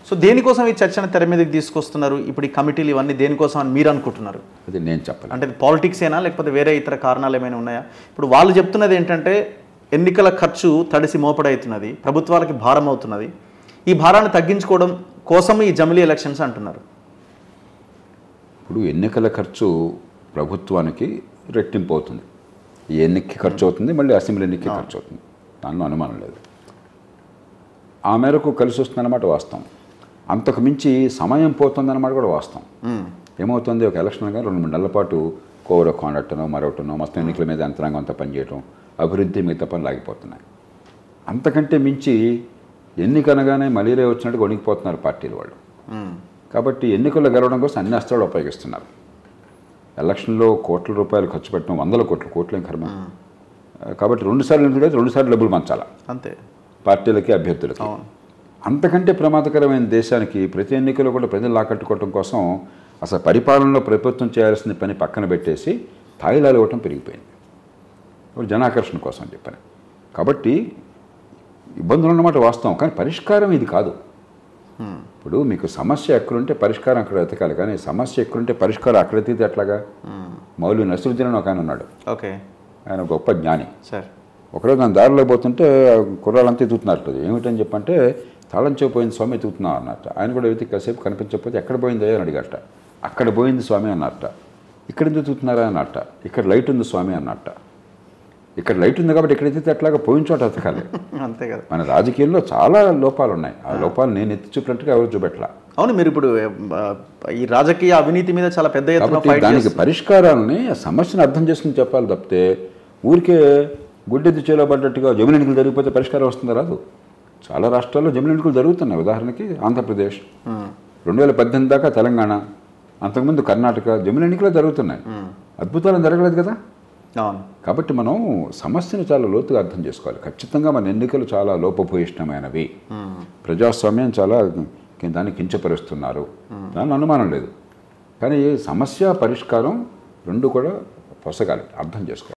So దేనికోసం ఈ చర్చను తెర మీదకి తీసుకొస్తున్నారు ఇప్పుడు ఈ కమిటీలు ఇవన్నీ దేనికోసం అని మీరు అనుకుంటున్నారు అది నేను చెప్పాలి అంటే పాలిటిక్స్ ఏనా లేకపోతే వేరే ఇతర కారణాలు ఏమైనా ఉన్నాయా ఇప్పుడు వాళ్ళు చెప్తున్నది ఏంటంటే ఎన్నికల ఖర్చు తడిసి మోపడవుతున్నది ప్రభుత్వాలకి భారం అవుతున్నది ఈ భారాన్ని తగ్గించుకోవడం కోసం ఈ జమిలీ ఎలక్షన్స్ అంటున్నారు ఇప్పుడు ఎన్నికల ఖర్చు ప్రభుత్వానికి రెట్టింపు అవుతుంది ఈ ఎన్నికకి ఖర్చు అవుతుంది మళ్ళీ అసెంబ్లీ ఎన్నికకి ఖర్చు అవుతుంది దానిలో అనుమానం లేదు ఆ మేరకు కలిసి వస్తుందన్నమాట వాస్తవం అంతకు మించి సమయం పోతుందన్నమాట కూడా వాస్తవం మ్మ్. ఏమవుతుంది ఒక ఎలక్షన్ కానీ రెండు మూడు నెలల పాటు కోవర్ కాండక్టనో మరొకటనో మొత్తం ఎన్నికల మీద యంత్రాంగం అంతా పనిచేయడం అభివృద్ధి మిగతా పనులు ఆగిపోతున్నాయి అంతకంటే మించి ఎన్నిక అనగానే మలేరియా వచ్చినట్టు వణికిపోతున్నారు పార్టీలు వాళ్ళు మ్మ్. కాబట్టి ఎన్నికల్లో గెలవడం కోసం అన్ని అస్త్రాలు ఉపయోగిస్తున్నారు ఎలక్షన్లో కోట్ల రూపాయలు ఖర్చు పెట్టడం వందల కోట్లు కోట్లేం కర్మ కాబట్టి రెండు సార్లు ఎన్నికలు అయితే రెండు సార్లు డబ్బులు పంచాలా అంతే పార్టీలకి అభ్యర్థులకి అవును అంతకంటే ప్రమాదకరమైన దేశానికి ప్రతి ఎన్నికలో కూడా ప్రజలు ఆకట్టుకోవడం కోసం అసలు పరిపాలనలో ప్రభుత్వం చేయాల్సిన పని పక్కన పెట్టేసి తాయిలాలు ఇవ్వటం పెరిగిపోయింది ఇప్పుడు జనాకర్షణ కోసం అని చెప్పాను కాబట్టి ఇబ్బందులు అన్నమాట వాస్తవం కానీ పరిష్కారం ఇది కాదు మ్మ్. ఇప్పుడు మీకు సమస్య ఎక్కడుంటే పరిష్కారం అక్కడ వెతకాలి కానీ సమస్య ఎక్కడుంటే పరిష్కారం అక్కడ ఎతికితే ఎట్లాగా మ్మ్. మౌలి నసరుద్దీన్ అని ఒక ఆయన ఉన్నాడు ఓకే ఆయన గొప్ప జ్ఞాని సార్ ఒకరోజు నేను దారిలో పోతుంటే కుర్రాళ్ళంతా ఎత్తుతున్నారు ఏమిటని చెప్పంటే తాళం చెవి పోయింది స్వామి ఎత్తుకుతున్నావు అన్నట్ట ఆయన కూడా వెతికి కాసేపు కనిపించకపోతే ఎక్కడ పోయింది అని అడిగట అక్కడ పోయింది స్వామి అన్నట్ట ఇక్కడ ఎందుకు ఎత్తుకుతున్నారా అన్నట్ట ఇక్కడ లైట్ ఉంది స్వామి అన్నట్ట ఇక్కడ లైట్ ఉంది కాబట్టి ఇక్కడ ఎత్తితే అట్లాగా పోయిన చోట ఎతకాలి అంతే కదా మన రాజకీయంలో చాలా లోపాలు ఉన్నాయి ఆ లోపాలు నేను ఎత్తి చూపినట్టుగా ఎవరు చూపెట్టలా అవును మీరు ఇప్పుడు ఆ, ఈ రాజకీయ అవినీతి మీద చాలా పెద్ద ఎత్తున కాబట్టి ఫైట్ దానికి చేస్తున్నారు. పరిష్కారాలని ఆ సమస్యను అర్థం చేసుకుని చెప్పాలి తప్పితే ఊరికే గుడ్డెద్దు చేలో పడ్డట్టుగా జమిని ఎన్నికలు జరిగిపోతే పరిష్కారం వస్తుందా రాదు చాలా రాష్ట్రాల్లో జమిని ఎన్నికలు జరుగుతున్నాయి ఉదాహరణకి ఆంధ్రప్రదేశ్ మ్మ్. రెండు వేల పద్దెనిమిది దాకా తెలంగాణ అంతకుముందు కర్ణాటక జమిని ఎన్నికలు జరుగుతున్నాయి మ్మ్. అద్భుతాలు జరగలేదు కదా అవును కాబట్టి మనం సమస్యను చాలా లోతుగా అర్థం చేసుకోవాలి ఖచ్చితంగా మన ఎన్నికలు చాలా లోపభూయిష్టమైనవి మ్మ్. ప్రజాస్వామ్యం చాలా కి- దాన్ని కించపరుస్తున్నారు దాని అనుమానం లేదు కానీ సమస్య పరిష్కారం రెండు కూడా పొసగాలి అర్థం చేసుకోవాలి